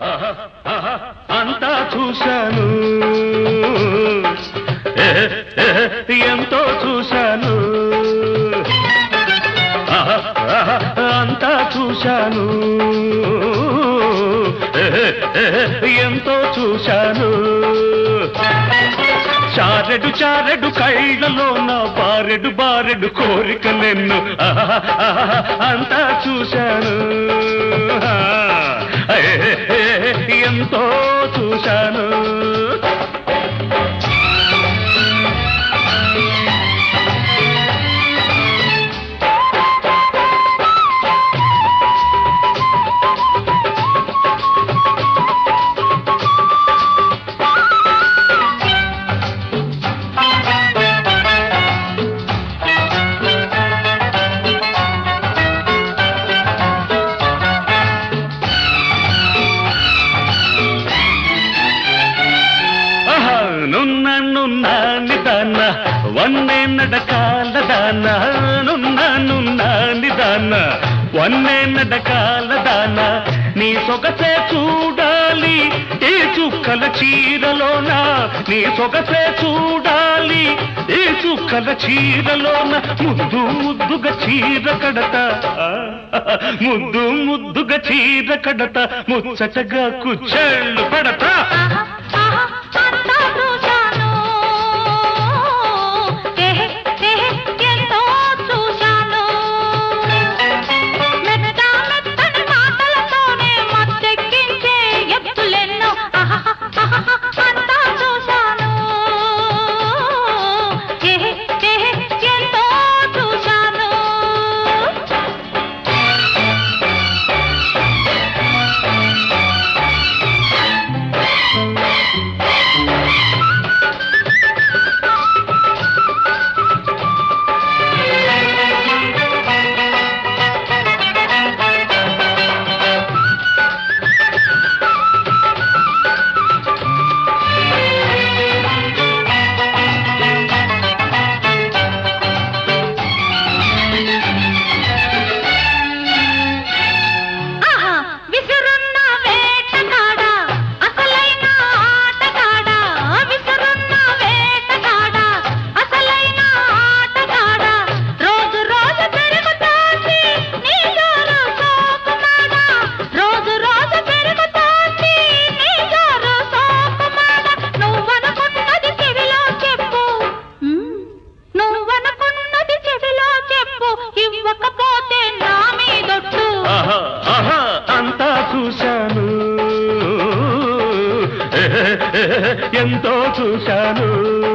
ఆహా, ఆహా, అంతా చూశాను ఏ, ఏ, ఎంతో చూశాను ఆహా, ఆహా, అంతా చూశాను ఏ, ఏ, ఎంతో చూశాను చారెడు చారెడు కళ్ళలోన బారెడు బారెడు కోరికలెన్ను ఆహా, ఆహా, అంతా చూశాను ఆ, ఏ, ఏ, ఎంతో చూశాను ఆహా, నున్న నున్న నిదాన వన్నే నడకాల దాన నున్న నున్న నిదాన వన్నే నడకాల దాన నీ సొగసే చూడాలి ఈ చుక్కల చీరలోన నీ సొగసే చూడాలి ఈ చుక్కల చీరలోన ముద్దు ముద్దుగా చీర కడత ఆ, ముద్దు ముద్దుగా చీర కడత ముచ్చటగా కుచ్చెళ్ళు పడతా ఆహా, ఆహా, అంతా చూశాను. ఏహే, ఏహే, ఎంతో చూశాను. మెత్త మెత్తని మాటలతోనే మత్తెక్కించే ఎత్తులెన్నో. ఆహా, ఆహా, అంతా చూశాను. ఏహే, ఏహే, ఎంతో చూశాను. ఆహా విసురున్న వేటగాడ అసలైన ఆటగాడ విసురున్న వేటగాడ అసలైన ఆటగాడ రోజు రోజు పెరుగుతోంది నీ జోరు సోకుమాడ రోజు రోజు పెరుగుతోంది నీ జోరు సోకుమాడ నువ్వనుకున్నది చెవిలో చెప్పు ఉమ్, నువ్వనుకున్నది చెవిలో చెప్పు ఇవ్వకపోతే నా మీదొట్టు ఆహా, ఆహా, అంతా చూశాను ఎంతో చూశాను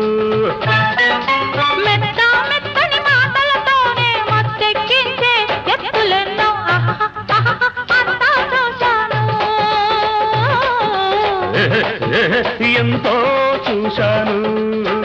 మెత్త మెత్తని మాటలతోనే మత్తెక్కించే ఎత్తులెన్నో ఆహా, ఆహా, అంతా చూశాను ఎంతో చూశాను